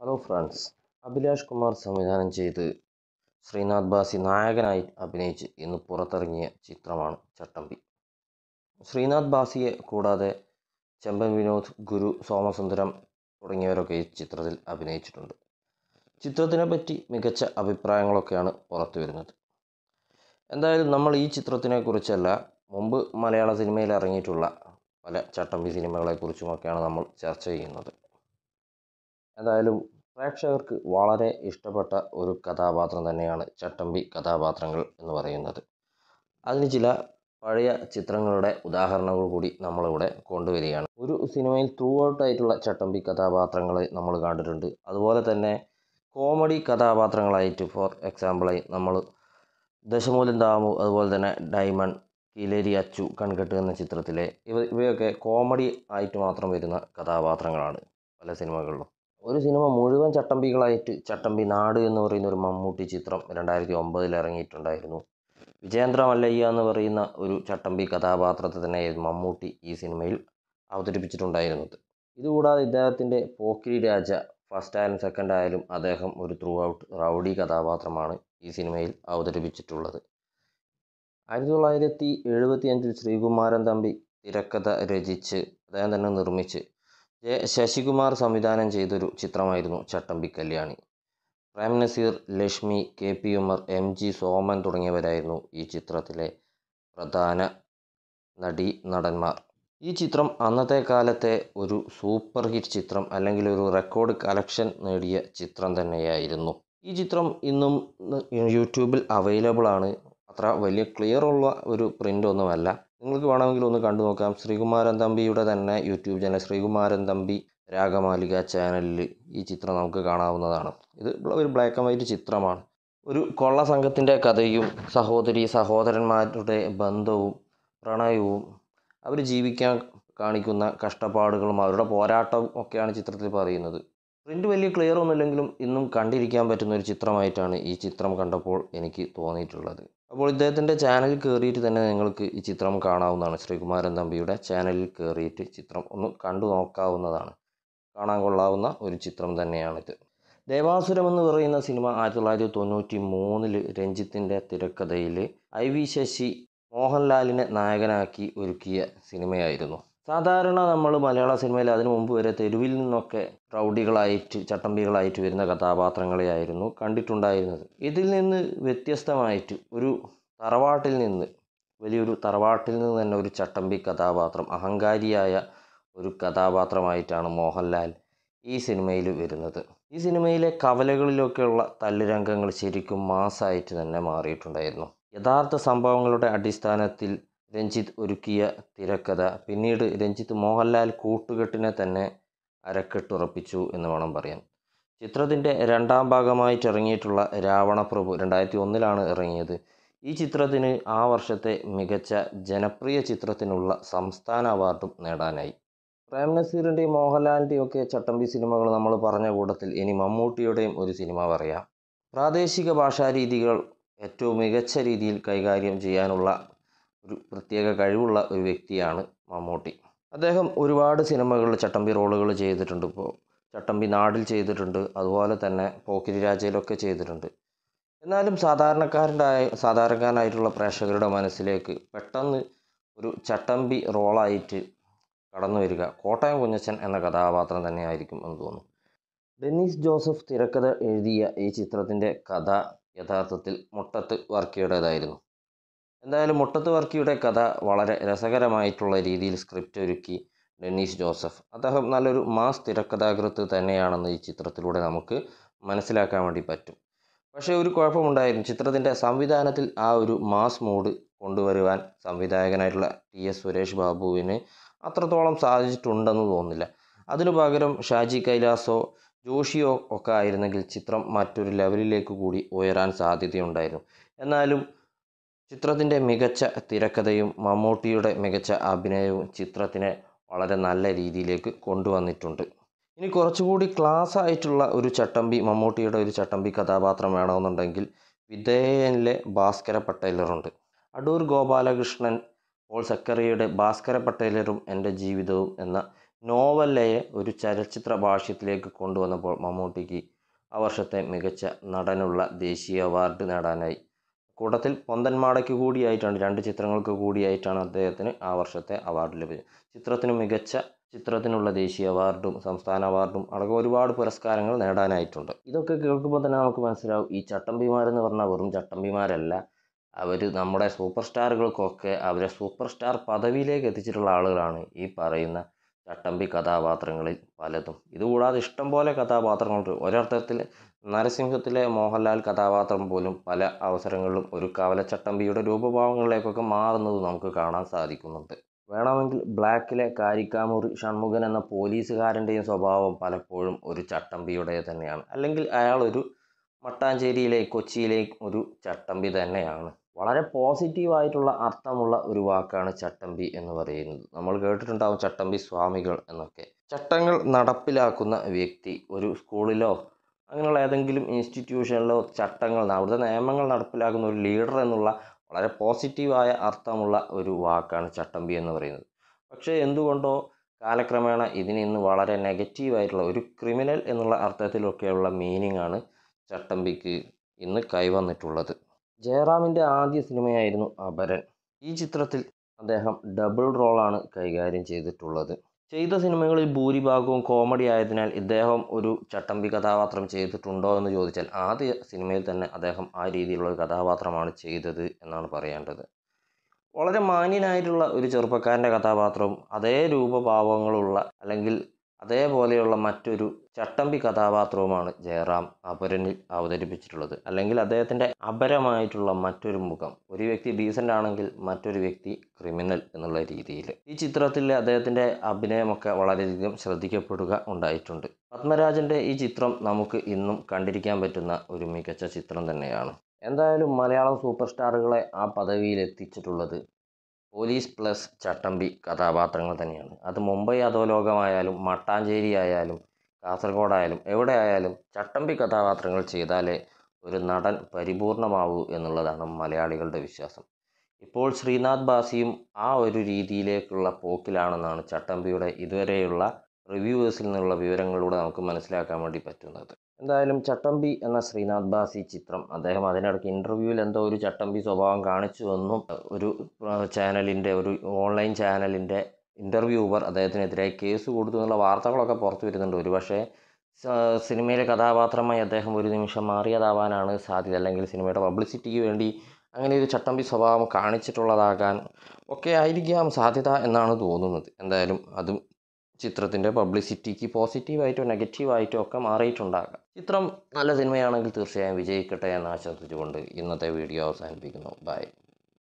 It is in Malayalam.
ഹലോ ഫ്രണ്ട്സ് അഭിലാഷ് കുമാർ സംവിധാനം ചെയ്ത് ശ്രീനാഥ് ബാസി നായകനായി അഭിനയിച്ച് ഇന്ന് പുറത്തിറങ്ങിയ ചിത്രമാണ് ചട്ടമ്പി ശ്രീനാഥ് ബാസിയെ കൂടാതെ ചെമ്പൻ വിനോദ് ഗുരു സോമസുന്ദരം തുടങ്ങിയവരൊക്കെ ഈ ചിത്രത്തിൽ അഭിനയിച്ചിട്ടുണ്ട് ചിത്രത്തിനെ പറ്റി മികച്ച അഭിപ്രായങ്ങളൊക്കെയാണ് പുറത്തു വരുന്നത് എന്തായാലും നമ്മൾ ഈ ചിത്രത്തിനെ കുറിച്ചല്ല മുമ്പ് മലയാള സിനിമയിൽ ഇറങ്ങിയിട്ടുള്ള പല ചട്ടമ്പി സിനിമകളെക്കുറിച്ചുമൊക്കെയാണ് നമ്മൾ ചർച്ച ചെയ്യുന്നത് എന്തായാലും പ്രേക്ഷകർക്ക് വളരെ ഇഷ്ടപ്പെട്ട ഒരു കഥാപാത്രം തന്നെയാണ് ചട്ടമ്പി കഥാപാത്രങ്ങൾ എന്ന് പറയുന്നത് അതിന് ചില പഴയ ചിത്രങ്ങളുടെ ഉദാഹരണങ്ങൾ കൂടി നമ്മളിവിടെ കൊണ്ടുവരികയാണ് ഒരു സിനിമയിൽ ത്രൂ ഔട്ട് ആയിട്ടുള്ള ചട്ടമ്പി കഥാപാത്രങ്ങൾ നമ്മൾ കണ്ടിട്ടുണ്ട് അതുപോലെ തന്നെ കോമഡി കഥാപാത്രങ്ങളായിട്ട് ഫോർ എക്സാമ്പിളായി നമ്മൾ ദശമൂലം ദാമു അതുപോലെ തന്നെ ഡയമണ്ട് കീലേരി അച്ചു കൺകെട്ട് എന്ന ചിത്രത്തിലെ ഇവ ഇവയൊക്കെ കോമഡി ആയിട്ട് മാത്രം വരുന്ന കഥാപാത്രങ്ങളാണ് പല സിനിമകളിലും ഒരു സിനിമ മുഴുവൻ ചട്ടമ്പികളായിട്ട് ചട്ടമ്പി നാട് എന്ന് പറയുന്ന ഒരു മമ്മൂട്ടി ചിത്രം രണ്ടായിരത്തി ഒമ്പതിൽ ഇറങ്ങിയിട്ടുണ്ടായിരുന്നു വിജയേന്ദ്ര മല്ലയ്യ എന്ന് പറയുന്ന ഒരു ചട്ടമ്പി കഥാപാത്രത്തെ തന്നെയായിരുന്നു മമ്മൂട്ടി ഈ സിനിമയിൽ അവതരിപ്പിച്ചിട്ടുണ്ടായിരുന്നത് ഇതുകൂടാതെ ഇദ്ദേഹത്തിൻ്റെ പോക്കിരി രാജ ഫസ്റ്റ് ആയാലും സെക്കൻഡ് ആയാലും അദ്ദേഹം ഒരു ത്രൂ ഔട്ട് റൗഡി കഥാപാത്രമാണ് ഈ സിനിമയിൽ അവതരിപ്പിച്ചിട്ടുള്ളത് ആയിരത്തി തൊള്ളായിരത്തി എഴുപത്തി അഞ്ചിൽ ശ്രീകുമാരൻ തമ്പി തിരക്കഥ രചിച്ച് അദ്ദേഹം തന്നെ നിർമ്മിച്ച് ജെ ശശികുമാർ സംവിധാനം ചെയ്തൊരു ചിത്രമായിരുന്നു Chattambi Kalyani Prem Nazir Lakshmi K P Ummer M G Soman തുടങ്ങിയവരായിരുന്നു ഈ ചിത്രത്തിലെ പ്രധാന നടി നടന്മാർ ഈ ചിത്രം അന്നത്തെ കാലത്തെ ഒരു സൂപ്പർ ഹിറ്റ് ചിത്രം അല്ലെങ്കിൽ ഒരു റെക്കോർഡ് കളക്ഷൻ നേടിയ ചിത്രം തന്നെയായിരുന്നു ഈ ചിത്രം ഇന്നും യൂട്യൂബിൽ അവൈലബിൾ ആണ് അത്ര വലിയ ക്ലിയർ ഉള്ള ഒരു പ്രിൻ്റ് ഒന്നുമല്ല നിങ്ങൾക്ക് വേണമെങ്കിൽ ഒന്ന് കണ്ടു നോക്കാം ശ്രീകുമാരൻ തമ്പിയുടെ തന്നെ യൂട്യൂബ് ചാനൽ ശ്രീകുമാരൻ തമ്പി രാഗമാലിക ചാനലിൽ ഈ ചിത്രം നമുക്ക് കാണാവുന്നതാണ് ഇത് ഒരു ബ്ലാക്ക് ആൻഡ് വൈറ്റ് ചിത്രമാണ് ഒരു കൊള്ള സംഘത്തിൻ്റെ കഥയും സഹോദരി സഹോദരന്മാരുടെ ബന്ധവും പ്രണയവും അവർ ജീവിക്കാൻ കാണിക്കുന്ന കഷ്ടപ്പാടുകളും അവരുടെ പോരാട്ടവും ഒക്കെയാണ് ചിത്രത്തിൽ പറയുന്നത് പ്രിൻ്റ് വലിയ ക്ലിയർ ഒന്നുമില്ലെങ്കിലും ഇന്നും കണ്ടിരിക്കാൻ പറ്റുന്ന ഒരു ചിത്രമായിട്ടാണ് ഈ ചിത്രം കണ്ടപ്പോൾ എനിക്ക് തോന്നിയിട്ടുള്ളത് അപ്പോൾ ഇദ്ദേഹത്തിൻ്റെ ചാനലിൽ കയറിയിട്ട് തന്നെ നിങ്ങൾക്ക് ഈ ചിത്രം കാണാവുന്നതാണ് ശ്രീകുമാരൻ തമ്പിയുടെ ചാനലിൽ കയറിയിട്ട് ചിത്രം ഒന്ന് കണ്ടു നോക്കാവുന്നതാണ് കാണാൻ കൊള്ളാവുന്ന ഒരു ചിത്രം തന്നെയാണിത് ദേവാസുരം എന്ന് പറയുന്ന സിനിമ ആയിരത്തി തൊള്ളായിരത്തി തൊണ്ണൂറ്റി മൂന്നിൽ രഞ്ജിത്തിൻ്റെ തിരക്കഥയിൽ ഐ വി ശശി മോഹൻലാലിനെ നായകനാക്കി ഒരുക്കിയ സിനിമയായിരുന്നു സാധാരണ നമ്മൾ മലയാള സിനിമയിൽ അതിനു മുമ്പ് വരെ തെരുവിൽ നിന്നൊക്കെ റൗഡികളായിട്ട് ചട്ടമ്പികളായിട്ട് വരുന്ന കഥാപാത്രങ്ങളെയായിരുന്നു കണ്ടിട്ടുണ്ടായിരുന്നത് ഇതിൽ നിന്ന് വ്യത്യസ്തമായിട്ട് ഒരു തറവാട്ടിൽ നിന്ന് വലിയൊരു തറവാട്ടിൽ നിന്ന് തന്നെ ഒരു ചട്ടമ്പി കഥാപാത്രം അഹങ്കാരിയായ ഒരു കഥാപാത്രമായിട്ടാണ് മോഹൻലാൽ ഈ സിനിമയിൽ വരുന്നത് ഈ സിനിമയിലെ കവലകളിലൊക്കെയുള്ള തല്ലുരംഗങ്ങൾ ശരിക്കും മാസമായിട്ട് തന്നെ മാറിയിട്ടുണ്ടായിരുന്നു യഥാർത്ഥ സംഭവങ്ങളുടെ അടിസ്ഥാനത്തിൽ രഞ്ജിത്ത് ഒരുക്കിയ തിരക്കഥ പിന്നീട് രഞ്ജിത്ത് മോഹൻലാൽ കൂട്ടുകെട്ടിനെ തന്നെ അരക്കെട്ടുറപ്പിച്ചു എന്ന് വേണം പറയാൻ ചിത്രത്തിൻ്റെ രണ്ടാം ഭാഗമായിട്ട് ഇറങ്ങിയിട്ടുള്ള രാവണപ്രഭു രണ്ടായിരത്തി ഒന്നിലാണ് ഇറങ്ങിയത് ഈ ചിത്രത്തിന് ആ വർഷത്തെ മികച്ച ജനപ്രിയ ചിത്രത്തിനുള്ള സംസ്ഥാന അവാർഡും നേടാനായി പ്രേം നസീറിൻ്റെയും മോഹൻലാലിൻ്റെയും ഒക്കെ ചട്ടമ്പി സിനിമകൾ നമ്മൾ പറഞ്ഞ കൂട്ടത്തിൽ ഇനി മമ്മൂട്ടിയുടെയും ഒരു സിനിമ പറയാം പ്രാദേശിക ഭാഷാരീതികൾ ഏറ്റവും മികച്ച രീതിയിൽ കൈകാര്യം ചെയ്യാനുള്ള ഒരു പ്രത്യേക കഴിവുള്ള ഒരു വ്യക്തിയാണ് മമ്മൂട്ടി അദ്ദേഹം ഒരുപാട് സിനിമകളിൽ ചട്ടമ്പി റോളുകൾ ചെയ്തിട്ടുണ്ട് ഇപ്പോൾ ചട്ടമ്പി നാടിൽ ചെയ്തിട്ടുണ്ട് അതുപോലെ തന്നെ പോക്കിരി രാജയിലൊക്കെ ചെയ്തിട്ടുണ്ട് എന്നാലും സാധാരണക്കാരൻ്റെ സാധാരണക്കാരനായിട്ടുള്ള പ്രേക്ഷകരുടെ മനസ്സിലേക്ക് പെട്ടെന്ന് ഒരു ചട്ടമ്പി റോളായിട്ട് കടന്നു വരിക കോട്ടയം കുഞ്ഞച്ചൻ എന്ന കഥാപാത്രം തന്നെയായിരിക്കും എന്ന് തോന്നുന്നു ഡെന്നീസ് ജോസഫ് തിരക്കഥ എഴുതിയ ഈ ചിത്രത്തിൻ്റെ കഥ യഥാർത്ഥത്തിൽ മുട്ടത്ത് വർക്കിയുടേതായിരുന്നു എന്തായാലും മുട്ടത്ത് വർക്കിയുടെ കഥ വളരെ രസകരമായിട്ടുള്ള രീതിയിൽ സ്ക്രിപ്റ്റ് ഒരുക്കി ഡെന്നീസ് ജോസഫ് അദ്ദേഹം നല്ലൊരു മാസ് തിരക്കഥാകൃത്ത് തന്നെയാണെന്ന് ഈ ചിത്രത്തിലൂടെ നമുക്ക് മനസ്സിലാക്കാൻ വേണ്ടി പറ്റും പക്ഷേ ഒരു കുഴപ്പമുണ്ടായിരുന്നു ചിത്രത്തിൻ്റെ സംവിധാനത്തിൽ ആ ഒരു മാസ് മൂഡ് കൊണ്ടുവരുവാൻ സംവിധായകനായിട്ടുള്ള ടി എസ് സുരേഷ് ബാബുവിന് അത്രത്തോളം സാധിച്ചിട്ടുണ്ടെന്ന് തോന്നുന്നില്ല അതിനു പകരം ഷാജി കൈലാസോ ജോഷിയോ ഒക്കെ ആയിരുന്നെങ്കിൽ ചിത്രം മറ്റൊരു ലെവലിലേക്ക് കൂടി ഉയരാൻ സാധ്യതയുണ്ടായിരുന്നു എന്നാലും ചിത്രത്തിൻ്റെ മികച്ച തിരക്കഥയും മമ്മൂട്ടിയുടെ മികച്ച അഭിനയവും ചിത്രത്തിനെ വളരെ നല്ല രീതിയിലേക്ക് കൊണ്ടുവന്നിട്ടുണ്ട് ഇനി കുറച്ചുകൂടി ക്ലാസ് ആയിട്ടുള്ള ഒരു ചട്ടമ്പി മമ്മൂട്ടിയുടെ ഒരു ചട്ടമ്പി കഥാപാത്രം വേണമെന്നുണ്ടെങ്കിൽ വിധേയനിലെ ഭാസ്കര പട്ടേലറുണ്ട് അടൂർ ഗോപാലകൃഷ്ണൻ പോൾ സക്കറിയുടെ ഭാസ്കര പട്ടേലറും എൻ്റെ ജീവിതവും എന്ന നോവല്ലയെ ഒരു ചലച്ചിത്ര ഭാഷ്യത്തിലേക്ക് കൊണ്ടുവന്നപ്പോൾ മമ്മൂട്ടിക്ക് ആ വർഷത്തെ മികച്ച നടനുള്ള ദേശീയ അവാർഡ് നേടാനായി കൂട്ടത്തിൽ പൊന്തന്മാടയ്ക്ക് കൂടിയായിട്ടാണ് രണ്ട് ചിത്രങ്ങൾക്ക് കൂടിയായിട്ടാണ് അദ്ദേഹത്തിന് ആ വർഷത്തെ അവാർഡ് ലഭിച്ചത് ചിത്രത്തിന് മികച്ച ചിത്രത്തിനുള്ള ദേശീയ അവാർഡും സംസ്ഥാന അവാർഡും അടക്കം ഒരുപാട് പുരസ്കാരങ്ങൾ നേടാനായിട്ടുണ്ട് ഇതൊക്കെ കേൾക്കുമ്പോൾ തന്നെ നമുക്ക് മനസ്സിലാവും ഈ ചട്ടമ്പിമാരെന്ന് പറഞ്ഞാൽ വെറും ചട്ടമ്പിമാരല്ല അവർ നമ്മുടെ സൂപ്പർ സ്റ്റാറുകൾക്കൊക്കെ അവരെ സൂപ്പർ സ്റ്റാർ പദവിയിലേക്ക് എത്തിച്ചിട്ടുള്ള ആളുകളാണ് ഈ പറയുന്ന ചട്ടമ്പി കഥാപാത്രങ്ങളിൽ പലതും ഇതുകൂടാതെ ഇഷ്ടം പോലെ കഥാപാത്രങ്ങളുണ്ട് ഒരർത്ഥത്തിൽ നരസിംഹത്തിലെ മോഹൻലാൽ കഥാപാത്രം പോലും പല അവസരങ്ങളിലും ഒരു കവലച്ചട്ടമ്പിയുടെ രൂപഭാവങ്ങളിലേക്കൊക്കെ മാറുന്നത് നമുക്ക് കാണാൻ സാധിക്കുന്നുണ്ട് വേണമെങ്കിൽ ബ്ലാക്കിലെ കാരിക്കാമുറി ഷൺമുഖൻ എന്ന പോലീസുകാരൻ്റെയും സ്വഭാവം പലപ്പോഴും ഒരു ചട്ടമ്പിയുടെ തന്നെയാണ് അല്ലെങ്കിൽ അയാൾ ഒരു മട്ടാഞ്ചേരിയിലെ കൊച്ചിയിലെ ഒരു ചട്ടമ്പി തന്നെയാണ് വളരെ പോസിറ്റീവായിട്ടുള്ള അർത്ഥമുള്ള ഒരു വാക്കാണ് ചട്ടമ്പി എന്ന് പറയുന്നത് നമ്മൾ കേട്ടിട്ടുണ്ടാവും ചട്ടമ്പി സ്വാമികൾ എന്നൊക്കെ ചട്ടങ്ങൾ നടപ്പിലാക്കുന്ന വ്യക്തി ഒരു സ്കൂളിലോ അങ്ങനെയുള്ള ഏതെങ്കിലും ഇൻസ്റ്റിറ്റ്യൂഷനിലോ ചട്ടങ്ങൾ അവിടുത്തെ നിയമങ്ങൾ നടപ്പിലാക്കുന്ന ഒരു ലീഡർ എന്നുള്ള വളരെ പോസിറ്റീവായ അർത്ഥമുള്ള ഒരു വാക്കാണ് ചട്ടമ്പി എന്ന് പറയുന്നത് പക്ഷേ എന്തുകൊണ്ടോ കാലക്രമേണ ഇതിന് ഇന്ന് വളരെ നെഗറ്റീവായിട്ടുള്ള ഒരു ക്രിമിനൽ എന്നുള്ള അർത്ഥത്തിലൊക്കെയുള്ള മീനിങ് ആണ് ചട്ടമ്പിക്ക് ഇന്ന് കൈവന്നിട്ടുള്ളത് ജയറാമിൻ്റെ ആദ്യ സിനിമയായിരുന്നു അപരൻ ഈ ചിത്രത്തിൽ അദ്ദേഹം ഡബിൾ റോളാണ് കൈകാര്യം ചെയ്തിട്ടുള്ളത് ചെയ്ത സിനിമകളിൽ ഭൂരിഭാഗവും കോമഡി ആയതിനാൽ ഇദ്ദേഹം ഒരു ചട്ടമ്പി കഥാപാത്രം ചെയ്തിട്ടുണ്ടോ എന്ന് ചോദിച്ചാൽ ആദ്യ സിനിമയിൽ തന്നെ അദ്ദേഹം ആ രീതിയിലുള്ള ഒരു കഥാപാത്രമാണ് ചെയ്തത് എന്നാണ് പറയേണ്ടത് വളരെ മാന്യനായിട്ടുള്ള ഒരു ചെറുപ്പക്കാരൻ്റെ കഥാപാത്രവും അതേ രൂപഭാവങ്ങളുള്ള അല്ലെങ്കിൽ അതേപോലെയുള്ള മറ്റൊരു ചട്ടമ്പി കഥാപാത്രവുമാണ് ജയറാം അപരനിൽ അവതരിപ്പിച്ചിട്ടുള്ളത് അല്ലെങ്കിൽ അദ്ദേഹത്തിൻ്റെ അപരമായിട്ടുള്ള മറ്റൊരു മുഖം ഒരു വ്യക്തി ഡീസൻ്റ് ആണെങ്കിൽ മറ്റൊരു വ്യക്തി ക്രിമിനൽ എന്നുള്ള രീതിയിൽ ഈ ചിത്രത്തിൽ അദ്ദേഹത്തിൻ്റെ അഭിനയമൊക്കെ വളരെയധികം ശ്രദ്ധിക്കപ്പെടുക ഉണ്ടായിട്ടുണ്ട് പത്മരാജൻ്റെ ഈ ചിത്രം നമുക്ക് ഇന്നും കണ്ടിരിക്കാൻ പറ്റുന്ന ഒരു മികച്ച ചിത്രം തന്നെയാണ് എന്തായാലും മലയാളം സൂപ്പർ സ്റ്റാറുകളെ ആ പദവിയിൽ എത്തിച്ചിട്ടുള്ളത് പോലീസ് പ്ലസ് ചട്ടമ്പി കഥാപാത്രങ്ങൾ തന്നെയാണ് അത് മുംബൈ അധോലോകമായാലും മട്ടാഞ്ചേരി ആയാലും കാസർഗോഡായാലും എവിടെ ആയാലും ചട്ടമ്പി കഥാപാത്രങ്ങൾ ചെയ്താലേ ഒരു നടൻ പരിപൂർണമാവൂ എന്നുള്ളതാണ് മലയാളികളുടെ വിശ്വാസം ഇപ്പോൾ ശ്രീനാഥ് ബാസിയും ആ ഒരു രീതിയിലേക്കുള്ള പോക്കിലാണെന്നാണ് ചട്ടമ്പിയുടെ ഇതുവരെയുള്ള റിവ്യൂവേഴ്സിൽ നിന്നുള്ള വിവരങ്ങളിലൂടെ നമുക്ക് മനസ്സിലാക്കാൻ വേണ്ടി പറ്റുന്നത് എന്തായാലും ചട്ടമ്പി എന്ന ശ്രീനാഥ് ബാസി ചിത്രം അദ്ദേഹം അതിനിടയ്ക്ക് ഇൻ്റർവ്യൂവിൽ എന്തോ ഒരു ചട്ടമ്പി സ്വഭാവം കാണിച്ചു എന്നും ഒരു ചാനലിൻ്റെ ഒരു ഓൺലൈൻ ചാനലിൻ്റെ ഇൻ്റർവ്യൂവർ അദ്ദേഹത്തിനെതിരായി കേസ് കൊടുത്തു എന്നുള്ള വാർത്തകളൊക്കെ പുറത്തു വരുന്നുണ്ട് ഒരുപക്ഷെ സിനിമയിലെ കഥാപാത്രമായി അദ്ദേഹം ഒരു നിമിഷം മാറിയതാവാനാണ് സാധ്യത അല്ലെങ്കിൽ സിനിമയുടെ പബ്ലിസിറ്റിക്ക് വേണ്ടി അങ്ങനെ ഒരു ചട്ടമ്പി സ്വഭാവം കാണിച്ചിട്ടുള്ളതാകാൻ ഒക്കെ ആയിരിക്കാം സാധ്യത എന്നാണ് തോന്നുന്നത് എന്തായാലും അതും ചിത്രത്തിൻ്റെ പബ്ലിസിറ്റിക്ക് പോസിറ്റീവായിട്ടോ നെഗറ്റീവായിട്ടോ ഒക്കെ മാറിയിട്ടുണ്ടാകാം ചിത്രം നല്ല സിനിമയാണെങ്കിൽ തീർച്ചയായും വിജയിക്കട്ടെ എന്ന് ആശംസിച്ചുകൊണ്ട് ഇന്നത്തെ വീഡിയോ അവസാനിപ്പിക്കുന്നു ബൈ